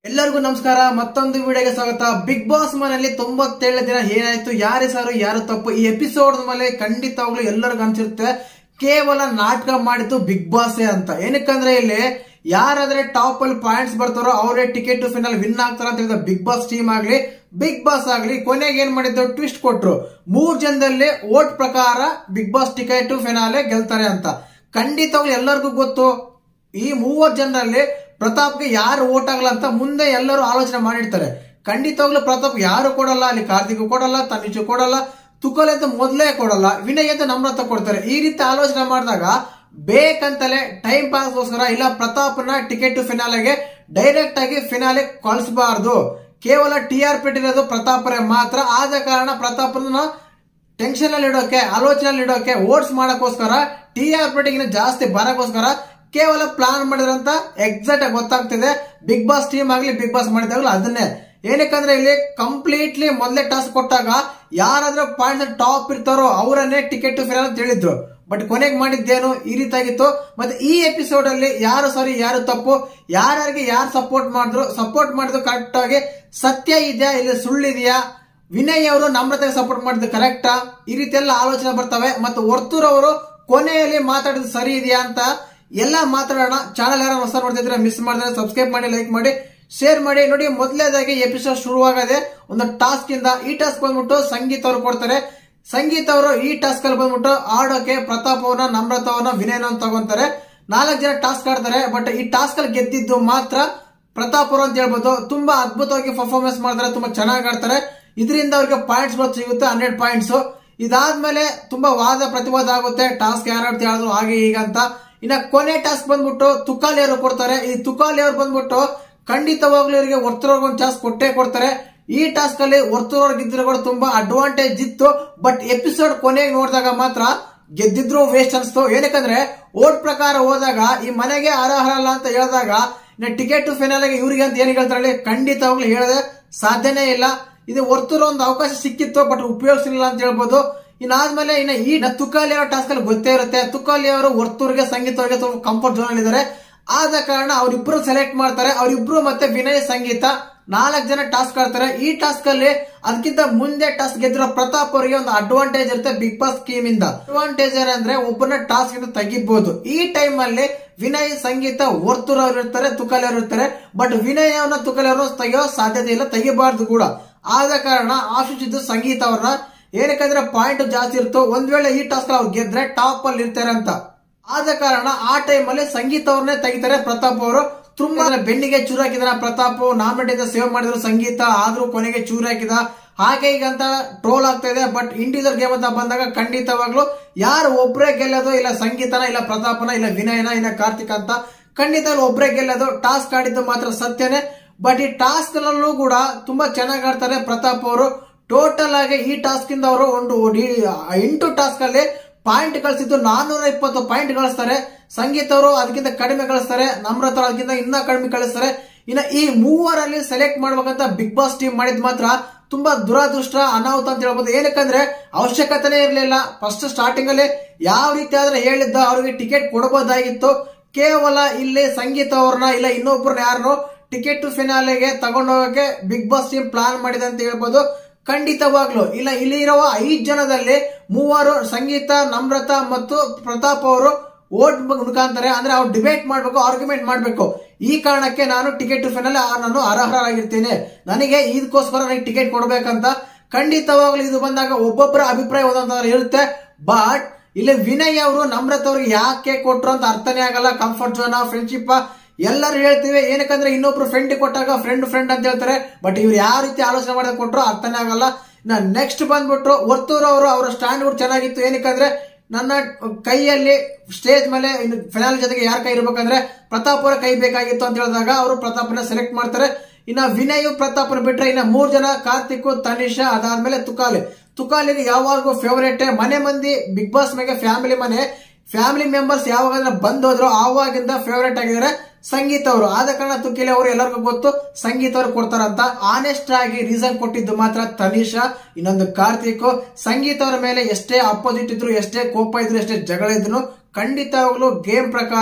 ಎಲ್ಲರಿಗೂ ನಮಸ್ಕಾರ ಮತ್ತೊಂದು ವಿಡಿಯೋಗೆ ಸ್ವಾಗತ ಬಿಗ್ ಬಾಸ್ ಮನೆಯಲ್ಲಿ ತೊಂಬತ್ತೇಳು ದಿನ ಏನಾಯ್ತು ಯಾರೇ ಸಾರು ಯಾರು ತಪ್ಪು ಈ ಎಪಿಸೋಡ್ ಮೇಲೆ ಖಂಡಿತವಾಗ್ಲೂ ಎಲ್ಲರಿಗೂ ಅನ್ಸಿರುತ್ತೆ ಕೇವಲ ನಾಟಕ ಮಾಡಿದ್ದು ಬಿಗ್ ಬಾಸ್ ಅಂತ ಏನಕ್ಕಂದ್ರೆ ಇಲ್ಲಿ ಯಾರಾದ್ರೆ ಟಾಪ್ ಅಲ್ಲಿ ಪಾಯಿಂಟ್ಸ್ ಬರ್ತಾರೋ ಅವರೇ ಟಿಕೆಟ್ ಫಿನಲ್ ವಿನ್ ಆಗ್ತಾರ ಅಂತ ಹೇಳಿದ ಬಿಗ್ ಬಾಸ್ ಟೀಮ್ ಆಗ್ಲಿ ಬಿಗ್ ಬಾಸ್ ಆಗ್ಲಿ ಕೊನೆಗೆ ಏನ್ ಮಾಡಿದ್ರು ಟ್ವಿಸ್ಟ್ ಕೊಟ್ರು ಮೂರ್ ಜನದಲ್ಲಿ ವೋಟ್ ಪ್ರಕಾರ ಬಿಗ್ ಬಾಸ್ ಟಿಕೆಟ್ ಫಿನಾಲೆ ಗೆಲ್ತಾರೆ ಅಂತ ಖಂಡಿತವಾಗ್ಲೂ ಎಲ್ಲರಿಗೂ ಗೊತ್ತು ಈ ಮೂವತ್ತು ಜನರಲ್ಲಿ ಪ್ರತಾಪ್ಗೆ ಯಾರು ಓಟ್ ಆಗಲ್ಲ ಅಂತ ಮುಂದೆ ಎಲ್ಲರೂ ಆಲೋಚನೆ ಮಾಡಿರ್ತಾರೆ ಖಂಡಿತವಾಗ್ಲೂ ಪ್ರತಾಪ್ ಯಾರು ಕೊಡಲ್ಲ ಅಲ್ಲಿ ಕಾರ್ತಿಕ್ ಕೊಡಲ್ಲ ತನಿಷು ಕೊಡಲ್ಲ ತುಕಲ್ ಅಂತ ಮೊದಲೇ ಕೊಡಲ್ಲ ವಿನಯ್ ಅಂತ ನಮ್ರತ ಕೊಡ್ತಾರೆ ಈ ರೀತಿ ಆಲೋಚನೆ ಮಾಡಿದಾಗ ಬೇಕಂತಲೇ ಟೈಮ್ ಪಾಸ್ಗೋಸ್ಕರ ಇಲ್ಲ ಪ್ರತಾಪ್ನ ಟಿಕೆಟ್ ಫಿನಾಲೆಗೆ ಡೈರೆಕ್ಟ್ ಆಗಿ ಫಿನಾಲೆ ಕಳಿಸಬಾರ್ದು ಕೇವಲ ಟಿ ಆರ್ ಪಿ ಇರೋದು ಪ್ರತಾಪರೇ ಮಾತ್ರ ಆದ ಕಾರಣ ಪ್ರತಾಪನ ಟೆನ್ಷನ್ ಅಲ್ಲಿ ಇಡೋಕೆ ಆಲೋಚನೆ ಇಡೋಕೆ ಓಟ್ಸ್ ಮಾಡಕ್ಕೋಸ್ಕರ ಟಿ ಆರ್ ಪಿಟಿಗಿನ ಜಾಸ್ತಿ ಬರಕ್ಕೋಸ್ಕರ ಕೇವಲ ಪ್ಲಾನ್ ಮಾಡಿದ್ರಂತ ಎಕ್ಸಾಕ್ಟ್ ಆಗಿ ಗೊತ್ತಾಗ್ತಿದೆ ಬಿಗ್ ಬಾಸ್ ಟೀಮ್ ಆಗ್ಲಿ ಬಿಗ್ ಬಾಸ್ ಮಾಡಿದಾಗಲೂ ಅದನ್ನೇ ಏನಕ್ಕಂದ್ರೆ ಇಲ್ಲಿ ಕಂಪ್ಲೀಟ್ಲಿ ಮೊದಲೇ ಟಾಸ್ಕ್ ಕೊಟ್ಟಾಗ ಯಾರಾದ್ರೂ ಪಾಯಿಂಟ್ ಟಾಪ್ ಇರ್ತಾರೋ ಅವರನ್ನೇ ಟಿಕೆಟ್ ಫಿನಲ್ ಅಂತ ಹೇಳಿದ್ರು ಬಟ್ ಕೊನೆಗೆ ಮಾಡಿದ್ದೇನು ಈ ರೀತಿಯಾಗಿತ್ತು ಮತ್ತೆ ಈ ಎಪಿಸೋಡ್ ಅಲ್ಲಿ ಯಾರು ಸರಿ ಯಾರು ತಪ್ಪು ಯಾರ್ಯಾರಿಗೆ ಯಾರು ಸಪೋರ್ಟ್ ಮಾಡಿದ್ರು ಸಪೋರ್ಟ್ ಮಾಡಿದ್ರು ಕರೆಕ್ಟ್ ಆಗಿ ಸತ್ಯ ಇದೆಯಾ ಇಲ್ಲಿ ಸುಳ್ಳಿದೆಯಾ ವಿನಯ್ ಅವರು ನಮ್ರತೆಗೆ ಸಪೋರ್ಟ್ ಮಾಡಿದ್ದು ಕರೆಕ್ಟಾ ಈ ರೀತಿ ಎಲ್ಲ ಆಲೋಚನೆ ಬರ್ತವೆ ಮತ್ತು ವರ್ತೂರ್ ಅವರು ಕೊನೆಯಲ್ಲಿ ಮಾತಾಡಿದ್ದು ಸರಿ ಇದೆಯಾ ಅಂತ ಎಲ್ಲ ಮಾತಾಡೋಣ ಚಾನಲ್ ಯಾರು ಹೊಸ ನೋಡ್ತಿದ್ರೆ ಮಿಸ್ ಮಾಡಿದ್ರೆ ಸಬ್ಸ್ಕ್ರೈಬ್ ಮಾಡಿ ಲೈಕ್ ಮಾಡಿ ಶೇರ್ ಮಾಡಿ ನೋಡಿ ಮೊದಲನೇದಾಗಿ ಎಪಿಸೋಡ್ ಶುರುವಾಗದೆ ಒಂದು ಟಾಸ್ಕ್ ಇಂದ ಈ ಟಾಸ್ಕ್ ಬಂದ್ಬಿಟ್ಟು ಸಂಗೀತ ಅವರು ಕೊಡ್ತಾರೆ ಸಂಗೀತ ಅವರು ಈ ಟಾಸ್ಕ್ ಅಲ್ಲಿ ಬಂದ್ಬಿಟ್ಟು ಆಡೋಕೆ ಪ್ರತಾಪ್ ಅವ್ರನ್ನ ನಮ್ರತ ಅವ್ರನ್ನ ವಿನಯನ ತಗೊಂತಾರೆ ನಾಲ್ಕು ಜನ ಟಾಸ್ಕ್ ಆಡ್ತಾರೆ ಬಟ್ ಈ ಟಾಸ್ಕ್ ಅಲ್ಲಿ ಗೆದ್ದಿದ್ದು ಮಾತ್ರ ಪ್ರತಾಪ್ ಅವರು ಅಂತ ಹೇಳ್ಬೋದು ತುಂಬಾ ಅದ್ಭುತವಾಗಿ ಪರ್ಫಾರ್ಮೆನ್ಸ್ ಮಾಡ್ತಾರೆ ತುಂಬಾ ಚೆನ್ನಾಗಿ ಆಡ್ತಾರೆ ಇದರಿಂದ ಅವ್ರಿಗೆ ಪಾಯಿಂಟ್ಸ್ ಬಂದು ಸಿಗುತ್ತೆ ಹಂಡ್ರೆಡ್ ಪಾಯಿಂಟ್ಸ್ ಇದಾದ್ಮೇಲೆ ತುಂಬಾ ವಾದ ಪ್ರತಿವಾದ ಆಗುತ್ತೆ ಟಾಸ್ಕ್ ಯಾರು ಹೇಳಿದ್ರು ಹಾಗೆ ಈಗ ಅಂತ ಇನ್ನ ಕೊನೆ ಟಾಸ್ಕ್ ಬಂದ್ಬಿಟ್ಟು ತುಕಾಲಿ ಅವರು ಕೊಡ್ತಾರೆ ಈ ತುಕಾಲಿ ಅವರು ಬಂದ್ಬಿಟ್ಟು ಖಂಡಿತವಾಗ್ಲೂ ಇವರಿಗೆ ವರ್ತೂರ್ಗೆ ಒಂದು ಚಾನ್ಸ್ ಕೊಟ್ಟೇ ಕೊಡ್ತಾರೆ ಈ ಟಾಸ್ಕ್ ಅಲ್ಲಿ ವರ್ತೂರ್ ಗೆದ್ದಿರೋ ಕೂಡ ತುಂಬಾ ಅಡ್ವಾಂಟೇಜ್ ಇತ್ತು ಬಟ್ ಎಪಿಸೋಡ್ ಕೊನೆಗೆ ನೋಡಿದಾಗ ಮಾತ್ರ ಗೆದ್ದಿದ್ರು ವೇಸ್ಟ್ ಅನ್ಸ್ತು ಏನಕ್ಕಂದ್ರೆ ಓಟ್ ಪ್ರಕಾರ ಹೋದಾಗ ಈ ಮನೆಗೆ ಅರ್ಹ ಅಲ್ಲ ಅಂತ ಹೇಳಿದಾಗ ಇನ್ನು ಟಿಕೆಟ್ ಫೈನಲ್ಗೆ ಇವ್ರಿಗೆ ಅಂತ ಏನ್ ಹೇಳ್ತಾರೆ ಖಂಡಿತವಾಗ್ಲೂ ಹೇಳದೆ ಸಾಧ್ಯನೇ ಇಲ್ಲ ಇದು ವರ್ತೂರ್ ಒಂದು ಅವಕಾಶ ಸಿಕ್ಕಿತ್ತು ಬಟ್ ಉಪಯೋಗಿಸಲಿಲ್ಲ ಅಂತ ಹೇಳ್ಬೋದು ಇನ್ನಾದ್ಮೇಲೆ ಇನ್ನ ಈ ತುಕಾಲಿ ಅವರ ಟಾಸ್ಕ್ ಅಲ್ಲಿ ಗೊತ್ತೇ ಇರುತ್ತೆ ತುಕಾಲಿ ಅವರು ವರ್ತೂರ್ಗೆ ಸಂಗೀತವ್ರಿಗೆ ಸ್ವಲ್ಪ ಕಂಫರ್ಟ್ ಝೋನ್ ಇದ್ದಾರೆ ಆದ ಕಾರಣ ಅವರಿಬ್ರು ಸೆಲೆಕ್ಟ್ ಮಾಡ್ತಾರೆ ಅವರಿಬ್ರು ಮತ್ತೆ ವಿನಯ್ ಸಂಗೀತ ನಾಲ್ಕು ಜನ ಟಾಸ್ಕ್ ಆಡ್ತಾರೆ ಈ ಟಾಸ್ಕ್ ಅಲ್ಲಿ ಅದಕ್ಕಿಂತ ಮುಂದೆ ಟಾಸ್ಕ್ ಗೆದ್ದಿರೋ ಪ್ರತಾಪ್ ಅವರಿಗೆ ಒಂದು ಅಡ್ವಾಂಟೇಜ್ ಇರುತ್ತೆ ಬಿಗ್ ಬಾಸ್ ಸ್ಕೀಮ್ ಇಂದ ಅಡ್ವಾಂಟೇಜ್ ಏನಂದ್ರೆ ಒಬ್ಬನ ಟಾಸ್ಕ್ ಇಂದ ತೆಗಿಬಹುದು ಈ ಟೈಮ್ ಅಲ್ಲಿ ವಿನಯ್ ಸಂಗೀತ ವರ್ತೂರ್ ಅವ್ರು ಇರ್ತಾರೆ ತುಕಾಲಿ ಅವರು ಇರ್ತಾರೆ ಬಟ್ ವಿನಯ್ ಅವ್ರನ್ನ ತುಕಾಲಿ ಅವ್ರನ್ನ ತೆಗೆಯೋ ಸಾಧ್ಯತೆ ಇಲ್ಲ ತೆಗಿಬಾರ್ದು ಕೂಡ ಆದ ಕಾರಣ ಆಶಿಸಿದ್ದು ಸಂಗೀತ ಅವ್ರನ್ನ ಏನಕ್ಕಂದ್ರೆ ಪಾಯಿಂಟ್ ಜಾಸ್ತಿ ಇರ್ತೋ ಒಂದ್ ವೇಳೆ ಈ ಟಾಸ್ಕ್ ಅವ್ರು ಗೆದ್ರೆ ಟಾಪ್ ಅಲ್ಲಿ ಇರ್ತಾರೆ ಅಂತ ಆದ ಕಾರಣ ಆ ಟೈಮ್ ಅಲ್ಲಿ ಸಂಗೀತ ಅವ್ರನ್ನೇ ತೆಗಿತಾರೆ ಪ್ರತಾಪ್ ಅವರು ತುಂಬಾ ಬೆನ್ನಿಗೆ ಚೂರು ಹಾಕಿದಾರ ಪ್ರತಾಪ್ ನಾಮಿನೇಟ್ ಸೇವ್ ಮಾಡಿದ್ರು ಸಂಗೀತ ಆದ್ರೂ ಕೊನೆಗೆ ಚೂರು ಹಾಕಿದ ಹಾಗೆ ಈಗ ಅಂತ ಟ್ರೋಲ್ ಆಗ್ತಾ ಇದೆ ಬಟ್ ಇಂಡಿವಿಜುವಲ್ ಗೇಮ್ ಅಂತ ಬಂದಾಗ ಖಂಡಿತವಾಗ್ಲು ಯಾರು ಒಬ್ರೇ ಗೆಲ್ಲೋದು ಇಲ್ಲ ಸಂಗೀತನ ಇಲ್ಲ ಪ್ರತಾಪನ ಇಲ್ಲ ವಿನಯನ ಇಲ್ಲ ಕಾರ್ತಿಕ್ ಅಂತ ಖಂಡಿತ ಒಬ್ರೇ ಗೆಲ್ಲೋದು ಟಾಸ್ಕ್ ಆಡಿದ್ದು ಮಾತ್ರ ಸತ್ಯನೇ ಬಟ್ ಈ ಟಾಸ್ಕ್ ನಲ್ಲೂ ಕೂಡ ತುಂಬಾ ಚೆನ್ನಾಗಿ ಆಡ್ತಾರೆ ಪ್ರತಾಪ್ ಅವರು ಟೋಟಲ್ ಆಗಿ ಈ ಟಾಸ್ಕ್ ಇಂದ ಅವರು ಒಂದು ಎಂಟು ಟಾಸ್ಕ್ ಅಲ್ಲಿ ಪಾಯಿಂಟ್ ಗಳಿಸಿದ್ದು ನಾನ್ನೂರ ಇಪ್ಪತ್ತು ಪಾಯಿಂಟ್ ಗಳಿಸ್ತಾರೆ ಸಂಗೀತ ಅವರು ಅದಕ್ಕಿಂತ ಕಡಿಮೆ ಗಳಿಸ್ತಾರೆ ನಮ್ರತ ಅದಕ್ಕಿಂತ ಇನ್ನ ಕಡಿಮೆ ಕಳಿಸ್ತಾರೆ ಇನ್ನ ಈ ಮೂವರಲ್ಲಿ ಸೆಲೆಕ್ಟ್ ಮಾಡ್ಬೇಕಂತ ಬಿಗ್ ಬಾಸ್ ಟೀಮ್ ಮಾಡಿದ್ ಮಾತ್ರ ತುಂಬಾ ದುರಾದೃಷ್ಟ ಅನಾಹುತ ಅಂತ ಹೇಳ್ಬೋದು ಏನಕ್ಕಂದ್ರೆ ಅವಶ್ಯಕತೆನೇ ಇರಲಿಲ್ಲ ಫಸ್ಟ್ ಸ್ಟಾರ್ಟಿಂಗ್ ಅಲ್ಲಿ ಯಾವ ರೀತಿ ಆದ್ರೆ ಹೇಳಿದ್ದ ಅವ್ರಿಗೆ ಟಿಕೆಟ್ ಕೊಡಬಹುದಾಗಿತ್ತು ಕೇವಲ ಇಲ್ಲಿ ಸಂಗೀತ ಅವ್ರನ್ನ ಇಲ್ಲ ಇನ್ನೊಬ್ಬರನ್ನ ಯಾರನ್ನು ಟಿಕೆಟ್ ಫಿನಾಲೆಗೆ ತಗೊಂಡೋಗಕ್ಕೆ ಬಿಗ್ ಬಾಸ್ ಟೀಮ್ ಪ್ಲಾನ್ ಮಾಡಿದೆ ಅಂತ ಹೇಳ್ಬೋದು ಖಂಡಿತವಾಗ್ಲು ಇಲ್ಲ ಇಲ್ಲಿ ಇರುವ ಐದ್ ಜನದಲ್ಲಿ ಮೂವರು ಸಂಗೀತ ನಮ್ರತ ಮತ್ತು ಪ್ರತಾಪ್ ಅವರು ಓಟ್ ಮುಖಾಂತರ ಅಂದ್ರೆ ಅವ್ರು ಡಿಬೇಟ್ ಮಾಡ್ಬೇಕು ಆರ್ಗ್ಯುಮೆಂಟ್ ಮಾಡ್ಬೇಕು ಈ ಕಾರಣಕ್ಕೆ ನಾನು ಟಿಕೆಟ್ ಫೈನಲ್ ನಾನು ಅರ್ಹರಾಗಿರ್ತೇನೆ ನನಗೆ ಇದಕ್ಕೋಸ್ಕರ ನನಗೆ ಟಿಕೆಟ್ ಕೊಡ್ಬೇಕಂತ ಖಂಡಿತವಾಗ್ಲೂ ಇದು ಬಂದಾಗ ಒಬ್ಬೊಬ್ಬರ ಅಭಿಪ್ರಾಯ ಒಂದೊಂದರ ಇರುತ್ತೆ ಬಟ್ ಇಲ್ಲಿ ವಿನಯ್ ಅವರು ನಮ್ರತ ಅವ್ರಿಗೆ ಯಾಕೆ ಕೊಟ್ರು ಅಂತ ಅರ್ಥನೇ ಆಗಲ್ಲ ಕಂಫರ್ಟ್ ಝೋನ್ ಫ್ರೆಂಡ್ಶಿಪ್ ಎಲ್ಲರೂ ಹೇಳ್ತೀವಿ ಏನಕ್ಕಂದ್ರೆ ಇನ್ನೊಬ್ರು ಫ್ರೆಂಡ್ ಕೊಟ್ಟಾಗ ಫ್ರೆಂಡ್ ಫ್ರೆಂಡ್ ಅಂತ ಹೇಳ್ತಾರೆ ಬಟ್ ಇವ್ರು ಯಾವ ರೀತಿ ಆಲೋಚನೆ ಮಾಡೋದು ಕೊಟ್ರು ಅರ್ಥನೇ ಆಗಲ್ಲ ನೆಕ್ಸ್ಟ್ ಬಂದ್ಬಿಟ್ಟು ವರ್ತೂರ್ ಅವರು ಅವರ ಸ್ಟ್ಯಾಂಡ್ ಔಟ್ ಚೆನ್ನಾಗಿತ್ತು ಏನಕ್ಕಂದ್ರೆ ನನ್ನ ಕೈಯಲ್ಲಿ ಸ್ಟೇಜ್ ಮೇಲೆ ಫಿನಾಲ್ ಜೊತೆಗೆ ಯಾರ ಕೈ ಇರ್ಬೇಕಂದ್ರೆ ಪ್ರತಾಪ್ ಅವರ ಕೈ ಬೇಕಾಗಿತ್ತು ಅಂತ ಹೇಳಿದಾಗ ಅವರು ಪ್ರತಾಪ್ನ ಸೆಲೆಕ್ಟ್ ಮಾಡ್ತಾರೆ ಇನ್ನ ವಿನಯ್ ಪ್ರತಾಪ್ನ ಬಿಟ್ರೆ ಇನ್ನ ಮೂರ್ ಜನ ಕಾರ್ತಿಕ್ ತನಿಷಾ ಅದಾದ್ಮೇಲೆ ತುಕಾಲಿ ತುಕಾಲಿಗೆ ಯಾವಾಗೂ ಫೇವರೇಟ್ ಮನೆ ಮಂದಿ ಬಿಗ್ ಬಾಸ್ ಮೇಲೆ ಫ್ಯಾಮಿಲಿ ಮನೆ ಫ್ಯಾಮಿಲಿ ಮೆಂಬರ್ಸ್ ಯಾವಾಗ ಬಂದ್ ಹೋದ್ರು ಆವಾಗಿಂದ ಫೇವರೇಟ್ ಆಗಿದ್ದಾರೆ ಸಂಗೀತ ಅವರು ಆದ ಕಾರಣ ತುಕಿಲಿ ಅವರು ಎಲ್ಲರಿಗೂ ಗೊತ್ತು ಸಂಗೀತ ಅವರು ಕೊಡ್ತಾರಂತ ಆನೆಸ್ಟ್ ಆಗಿ ರೀಸನ್ ಕೊಟ್ಟಿದ್ದು ಮಾತ್ರ ತನಿಷಾ ಇನ್ನೊಂದು ಕಾರ್ತಿಕ್ ಸಂಗೀತ ಅವರ ಮೇಲೆ ಎಷ್ಟೇ ಅಪೋಸಿಟ್ ಇದ್ರು ಎಷ್ಟೇ ಕೋಪ ಇದ್ರು ಎಷ್ಟೇ ಜಗಳ ಇದ್ರು ಖಂಡಿತವಾಗ್ಲೂ ಗೇಮ್ ಪ್ರಕಾರ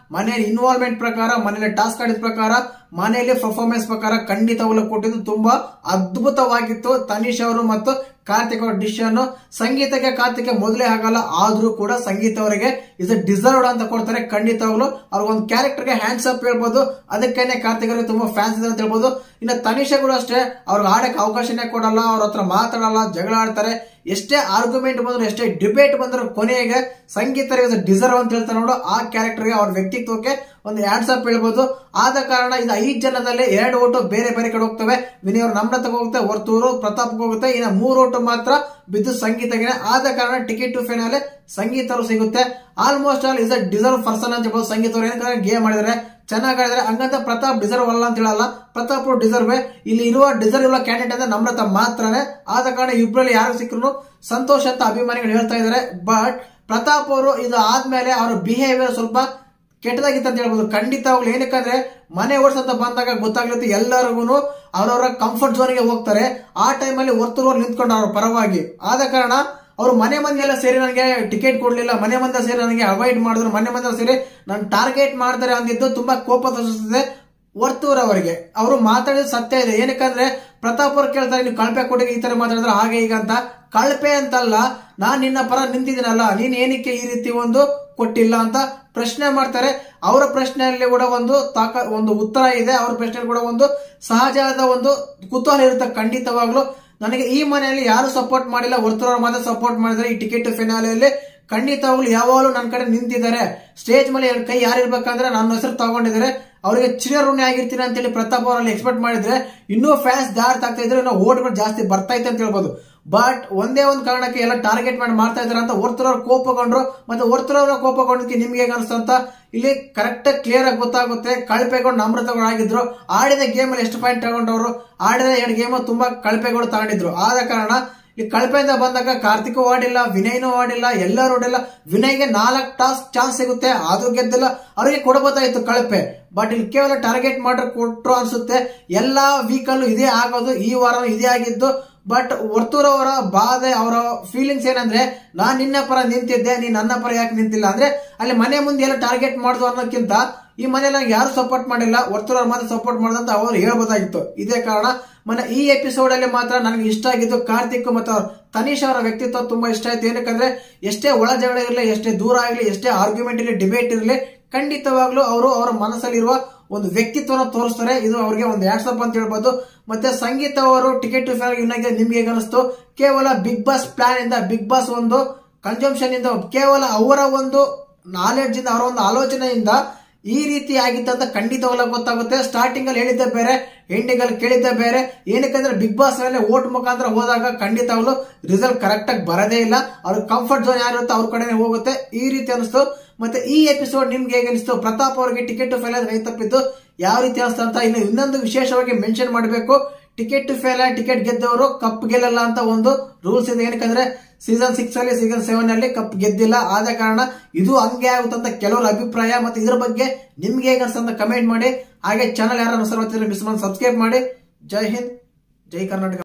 ಮನೆಯಲ್ಲಿ ಇನ್ವಾಲ್ವ್ಮೆಂಟ್ ಪ್ರಕಾರ ಮನೆಯಲ್ಲಿ ಟಾಸ್ಕ್ ಆಡಿದ ಪ್ರಕಾರ ಮನೆಯಲ್ಲಿ ಪರ್ಫಾರ್ಮೆನ್ಸ್ ಪ್ರಕಾರ ಖಂಡಿತವಾಗ್ಲೂ ಕೊಟ್ಟಿದ್ದು ತುಂಬಾ ಅದ್ಭುತವಾಗಿತ್ತು ತನೀಶ್ ಅವರು ಮತ್ತು ಕಾರ್ತಿಕ್ ಅವರ ಡಿಶ್ ಸಂಗೀತಕ್ಕೆ ಕಾರ್ತಿಕ್ ಮೊದಲೇ ಆಗಲ್ಲ ಆದ್ರೂ ಕೂಡ ಸಂಗೀತ ಅವರಿಗೆ ಇಸ್ ಡಿಸರ್ವ್ಡ್ ಅಂತ ಕೊಡ್ತಾರೆ ಖಂಡಿತವಾಗ್ಲು ಅವ್ರ ಒಂದು ಕ್ಯಾರೆಕ್ಟರ್ಗೆ ಹ್ಯಾಂಡ್ಸ್ ಅಪ್ ಹೇಳ್ಬೋದು ಅದಕ್ಕೇನೆ ಕಾರ್ತಿಕ್ ಅವರಿಗೆ ತುಂಬಾ ಫ್ಯಾನ್ಸ್ ಇದೆ ಅಂತ ಹೇಳ್ಬೋದು ಇನ್ನು ತನಿಷ ಕೂಡ ಅಷ್ಟೇ ಅವ್ರಿಗೆ ಆಡಕ್ಕೆ ಅವಕಾಶನೇ ಕೊಡಲ್ಲ ಅವ್ರ ಹತ್ರ ಮಾತಾಡಲ್ಲ ಜಗಳ ಆಡ್ತಾರೆ ಎಷ್ಟೇ ಆರ್ಗ್ಯುಮೆಂಟ್ ಬಂದ್ರು ಎಷ್ಟೇ ಡಿಬೇಟ್ ಬಂದ್ರು ಕೊನೆಗೆ ಸಂಗೀತರಿಗೆ ಡಿಸರ್ವ್ ಅಂತ ಹೇಳ್ತಾರೆ ನೋಡು ಆ ಕ್ಯಾರೆಕ್ಟರ್ಗೆ ಅವ್ರ ವ್ಯಕ್ತಿತ್ವಕ್ಕೆ ಒಂದು ಹ್ಯಾಂಡ್ಸ್ ಅಪ್ ಹೇಳ್ಬೋದು ಆದ ಕಾರಣ ಇದು ಐದು ಜನದಲ್ಲಿ ಎರಡು ಓಟು ಬೇರೆ ಬೇರೆ ಕಡೆ ಹೋಗ್ತವೆ ವಿನಯ್ ಅವ್ರ ನಮ್ರತಕ್ಕೆ ಹೋಗುತ್ತೆ ಹೊರ್ತೂರು ಪ್ರತಾಪ್ಗೆ ಹೋಗುತ್ತೆ ಇನ್ನು ಮೂರು ಓಟು ಮಾತ್ರ ಬಿದ್ದು ಸಂಗೀತಗೆ ಆದ ಕಾರಣ ಟಿಕೆಟ್ ಟು ಫೈನಲ್ ಸಂಗೀತರು ಸಿಗುತ್ತೆ almost all is a deserve person ಅಂತ ಹೇಳ್ಬೋದು ಸಂಗೀತ ಅವ್ರು ಏನಂದ್ರೆ ಗೇಮ್ ಮಾಡಿದ್ರೆ ಚೆನ್ನಾಗಿ ಆಡಿದ್ರೆ ಹಂಗಂತ ಪ್ರತಾಪ್ ಡಿಸರ್ವ್ ಅಲ್ಲ ಅಂತ ಹೇಳಲ್ಲ ಪ್ರತಾಪ್ ಡಿಸರ್ವ್ ಇಲ್ಲಿ ಇರುವ ಡಿಸರ್ವ್ ಇರುವ ಕ್ಯಾಂಡಿಡೇಟ್ ಅಂದ್ರೆ ನಮ್ರತ ಮಾತ್ರನೇ ಆದ ಕಾರಣ ಇಬ್ಬರಲ್ಲಿ ಯಾರು ಸಿಕ್ಕರು ಸಂತೋಷ ಅಂತ ಅಭಿಮಾನಿಗಳು ಹೇಳ್ತಾ ಇದ್ದಾರೆ ಬಟ್ ಪ್ರತಾಪ್ ಅವರು ಇದು ಆದ್ಮೇಲೆ ಅವರ ಬಿಹೇವಿಯರ್ ಸ್ವಲ್ಪ ಕೆಟ್ಟದಾಗಿತ್ತು ಅಂತ ಹೇಳ್ಬೋದು ಖಂಡಿತವಾಗ್ಲು ಏನಕ್ಕಂದ್ರೆ ಮನೆ ಓಡಿಸಂತ ಬಂದಾಗ ಗೊತ್ತಾಗ್ಲತ್ತು ಎಲ್ಲರಿಗೂ ಅವರವರ ಕಂಫರ್ಟ್ ಝೋನ್ಗೆ ಹೋಗ್ತಾರೆ ಆ ಟೈಮಲ್ಲಿ ಹೊರ್ತೂರು ನಿಂತ್ಕೊಂಡು ಅವ್ರ ಪರವಾಗಿ ಆದ ಕಾರಣ ಅವ್ರು ಮನೆ ಮಂದಿ ಎಲ್ಲ ಸೇರಿ ನನಗೆ ಟಿಕೆಟ್ ಕೊಡ್ಲಿಲ್ಲ ಮನೆ ಮಂದಿ ಸೇರಿ ನನಗೆ ಅವಾಯ್ಡ್ ಮಾಡಿದ್ರು ಮನೆ ಮಂದಿ ಸೇರಿ ನಾನು ಟಾರ್ಗೆಟ್ ಮಾಡ್ತಾರೆ ಅಂದಿದ್ದು ತುಂಬಾ ಕೋಪ ತೋರಿಸುತ್ತದೆ ವರ್ತೂರ್ ಅವರಿಗೆ ಅವರು ಮಾತಾಡಿದ ಸತ್ಯ ಇದೆ ಏನಕ್ಕಂದ್ರೆ ಪ್ರತಾಪ್ ಅವ್ರು ಕೇಳ್ತಾರೆ ನೀವು ಕಳಪೆ ಕೊಟ್ಟಿಗೆ ಈ ತರ ಮಾತಾಡಿದ್ರೆ ಹಾಗೆ ಈಗ ಅಂತ ಕಳಪೆ ಅಂತಲ್ಲ ನಾನ್ ನಿನ್ನ ಪರ ನಿಂತಿದ್ದೀನಲ್ಲ ನೀನ್ ಏನಕ್ಕೆ ಈ ರೀತಿ ಒಂದು ಕೊಟ್ಟಿಲ್ಲ ಅಂತ ಪ್ರಶ್ನೆ ಮಾಡ್ತಾರೆ ಅವರ ಪ್ರಶ್ನೆಯಲ್ಲಿ ಕೂಡ ಒಂದು ತಾಕ ಒಂದು ಉತ್ತರ ಇದೆ ಅವ್ರ ಪ್ರಶ್ನೆಯಲ್ಲಿ ಕೂಡ ಒಂದು ಸಹಜವಾದ ಒಂದು ಕುತೂಹಲ ಇರುತ್ತೆ ಖಂಡಿತವಾಗ್ಲು ನನಗೆ ಈ ಮನೆಯಲ್ಲಿ ಯಾರು ಸಪೋರ್ಟ್ ಮಾಡಿಲ್ಲ ಹೊರತುರವ್ರು ಮಾತ್ರ ಸಪೋರ್ಟ್ ಮಾಡಿದ್ರೆ ಈ ಟಿಕೆಟ್ ಫಿನಾಲೆಯಲ್ಲಿ ಖಂಡಿತವಾಗ್ಲು ಯಾವಾಗಲೂ ನನ್ನ ಕಡೆ ನಿಂತಿದ್ದಾರೆ ಸ್ಟೇಜ್ ಮೇಲೆ ಎರಡು ಕೈ ಯಾರು ಇರ್ಬೇಕಂದ್ರೆ ನನ್ನ ಹೆಸರು ತಗೊಂಡಿದ್ದಾರೆ ಅವರಿಗೆ ಚಿರಋಣಿ ಆಗಿರ್ತೀನಿ ಅಂತೇಳಿ ಪ್ರತಾಪ್ ಅವರಲ್ಲಿ ಎಕ್ಸ್ಪೆಕ್ಟ್ ಮಾಡಿದ್ರೆ ಇನ್ನೂ ಫ್ಯಾನ್ಸ್ ಜಾಸ್ತಿ ಆಗ್ತಾ ಇದ್ರೆ ಇನ್ನೂ ಓಟ್ಗಳು ಜಾಸ್ತಿ ಬರ್ತಾ ಇತ್ತು ಅಂತ ಹೇಳ್ಬೋದು ಬಟ್ ಒಂದೇ ಒಂದು ಕಾರಣಕ್ಕೆ ಎಲ್ಲ ಟಾರ್ಗೆಟ್ ಮಾಡಿ ಮಾಡ್ತಾ ಇದಾರೆ ಅಂತ ಹೊರ್ತೂರವ್ರು ಕೋಪಗೊಂಡ್ರು ಮತ್ತೆ ಹೊರ್ತೂರವ್ರ ಕೋಪಗೊಂಡಕ್ಕೆ ನಿಮ್ಗೆ ಹೇಗೆ ಅನಿಸ್ತು ಅಂತ ಇಲ್ಲಿ ಕರೆಕ್ಟ್ ಕ್ಲಿಯರ್ ಆಗಿ ಗೊತ್ತಾಗುತ್ತೆ ಕಳಪೆಗೊಂಡು ನಮ್ರತಗಳು ಆಗಿದ್ರು ಆಡಿದ ಗೇಮ್ ಅಲ್ಲಿ ಎಷ್ಟು ಪಾಯಿಂಟ್ ತಗೊಂಡವರು ಆಡಿದ ಎರಡು ಗೇಮ್ ತುಂಬಾ ಕಳಪೆಗಳು ತಗೊಂಡಿದ್ರು ಆದ ಕಾರಣ ಈ ಕಳಪೆಯಿಂದ ಬಂದಾಗ ಕಾರ್ತಿಕ್ ಆಡಿಲ್ಲ ವಿನಯ್ನೂ ಆಡಿಲ್ಲ ಎಲ್ಲರೂ ಆಡಿಲ್ಲ ವಿನಯ್ಗೆ ನಾಲ್ಕು ಟಾಸ್ ಚಾನ್ಸ್ ಸಿಗುತ್ತೆ ಆದ್ರೂ ಗೆದ್ದಿಲ್ಲ ಅವರಿಗೆ ಕೊಡಬಹುದಾಗಿತ್ತು ಕಳಪೆ ಬಟ್ ಇಲ್ಲಿ ಕೇವಲ ಟಾರ್ಗೆಟ್ ಮಾಡ್ರೆ ಕೊಟ್ರು ಅನ್ಸುತ್ತೆ ಎಲ್ಲಾ ವೀಕ್ ಅಲ್ಲೂ ಇದೇ ಆಗೋದು ಈ ವಾರ ಇದೇ ಆಗಿದ್ದು ಬಟ್ ವರ್ತೂರವರ ಬಾಧೆ ಅವರ ಫೀಲಿಂಗ್ಸ್ ಏನಂದ್ರೆ ನಾನ್ ನಿನ್ನ ಪರ ನಿಂತಿದ್ದೆ ನೀನ್ ನನ್ನ ಪರ ಯಾಕೆ ನಿಂತಿಲ್ಲ ಅಂದ್ರೆ ಅಲ್ಲಿ ಮನೆ ಮುಂದೆ ಎಲ್ಲ ಟಾರ್ಗೆಟ್ ಮಾಡುದು ಅನ್ನೋಕ್ಕಿಂತ ಈ ಮನೇಲಿ ನಂಗೆ ಯಾರು ಸಪೋರ್ಟ್ ಮಾಡಿಲ್ಲ ವರ್ತೂರವ್ರ ಮಾತ್ರ ಸಪೋರ್ಟ್ ಮಾಡಿದಂತ ಅವರು ಹೇಳ್ಬೋದಾಗಿತ್ತು ಇದೇ ಕಾರಣ ಮನೆ ಈ ಎಪಿಸೋಡ್ ಅಲ್ಲಿ ಮಾತ್ರ ನನಗೆ ಇಷ್ಟ ಆಗಿದ್ದು ಕಾರ್ತಿಕ್ ಮತ್ತು ಅವ್ರ ತನೀಶ್ ಅವರ ವ್ಯಕ್ತಿತ್ವ ತುಂಬಾ ಇಷ್ಟ ಆಯ್ತು ಏನಕ್ಕಂದ್ರೆ ಎಷ್ಟೇ ಒಳ ಜಗಳ ಇರಲಿ ಎಷ್ಟೇ ದೂರ ಆಗಲಿ ಎಷ್ಟೇ ಆರ್ಗ್ಯುಮೆಂಟ್ ಇರಲಿ ಡಿಬೇಟ್ ಇರಲಿ ಖಂಡಿತವಾಗ್ಲೂ ಅವರು ಅವರ ಮನಸ್ಸಲ್ಲಿರುವ ಒಂದು ವ್ಯಕ್ತಿತ್ವನ ತೋರಿಸ್ತಾರೆ ಇದು ಅವರಿಗೆ ಒಂದು ಆಪ್ ಅಂತ ಹೇಳ್ಬೋದು ಮತ್ತೆ ಸಂಗೀತ ಅವರು ಟಿಕೆಟ್ ಇನ್ನಾಗಿದೆ ನಿಮ್ಗೆ ಹೇಗೆ ಅನಿಸ್ತು ಕೇವಲ ಬಿಗ್ ಬಾಸ್ ಪ್ಲಾನ್ ಇಂದ ಬಿಗ್ ಬಾಸ್ ಒಂದು ಕನ್ಸಂಪ್ಷನ್ ಇಂದ ಕೇವಲ ಅವರ ಒಂದು ನಾಲೆಡ್ಜ್ ಇಂದ ಅವರ ಒಂದು ಆಲೋಚನೆಯಿಂದ ಈ ರೀತಿ ಆಗಿತ್ತು ಅಂತ ಖಂಡಿತವಾಗ್ಲೂ ಗೊತ್ತಾಗುತ್ತೆ ಸ್ಟಾರ್ಟಿಂಗ್ ಅಲ್ಲಿ ಹೇಳಿದ್ದೆ ಬೇರೆ ಎಂಡಿಂಗ್ ಅಲ್ಲಿ ಕೇಳಿದ್ದೆ ಬೇರೆ ಏನಕ್ಕಂದ್ರೆ ಬಿಗ್ ಬಾಸ್ ಮೇಲೆ ಓಟ್ ಮುಖಾಂತರ ಹೋದಾಗ ಖಂಡಿತವಾಗ್ಲು ರಿಸಲ್ಟ್ ಕರೆಕ್ಟ್ ಆಗಿ ಬರೋದೇ ಇಲ್ಲ ಅವ್ರ ಕಂಫರ್ಟ್ ಝೋನ್ ಯಾರಿರುತ್ತೆ ಅವ್ರ ಕಡೆನೆ ಹೋಗುತ್ತೆ ಈ ರೀತಿ ಅನಿಸ್ತು ಮತ್ತೆ ಈ ಎಪಿಸೋಡ್ ನಿಮ್ಗೆ ಹೇಗೆ ಅನಿಸ್ತು ಪ್ರತಾಪ್ ಅವರಿಗೆ ಟಿಕೆಟ್ ಫೇಲ್ ಕೈ ತಪ್ಪಿದ್ದು ಯಾವ ರೀತಿ ಅನಿಸ್ತು ಅಂತ ಇನ್ನು ಇನ್ನೊಂದು ವಿಶೇಷವಾಗಿ ಮೆನ್ಷನ್ ಮಾಡಬೇಕು ಟಿಕೆಟ್ ಫೇಲ್ ಟಿಕೆಟ್ ಗೆದ್ದವರು ಕಪ್ ಗೆಲ್ಲಲ್ಲ ಅಂತ ಒಂದು ರೂಲ್ಸ್ ಇದೆ ಏನಕ್ಕಂದ್ರೆ ಸೀಸನ್ ಸಿಕ್ಸ್ ಅಲ್ಲಿ ಸೀಸನ್ ಸೆವೆನ್ ಅಲ್ಲಿ ಕಪ್ ಗೆದ್ದಿಲ್ಲ ಆದ ಕಾರಣ ಇದು ಹಂಗೆ ಆಗುತ್ತಂತ ಕೆಲವರ ಅಭಿಪ್ರಾಯ ಮತ್ತೆ ಇದ್ರ ಬಗ್ಗೆ ನಿಮ್ಗೆ ಹೇಗೆ ಅನ್ಸುತ್ತೆ ಅಂತ ಕಮೆಂಟ್ ಮಾಡಿ ಹಾಗೆ ಚಾನಲ್ ಯಾರು ಮಿಸ್ ಮಾಡಿ ಸಬ್ಸ್ಕ್ರೈಬ್ ಮಾಡಿ ಜೈ ಹಿಂದ್ ಜೈ ಕರ್ನಾಟಕ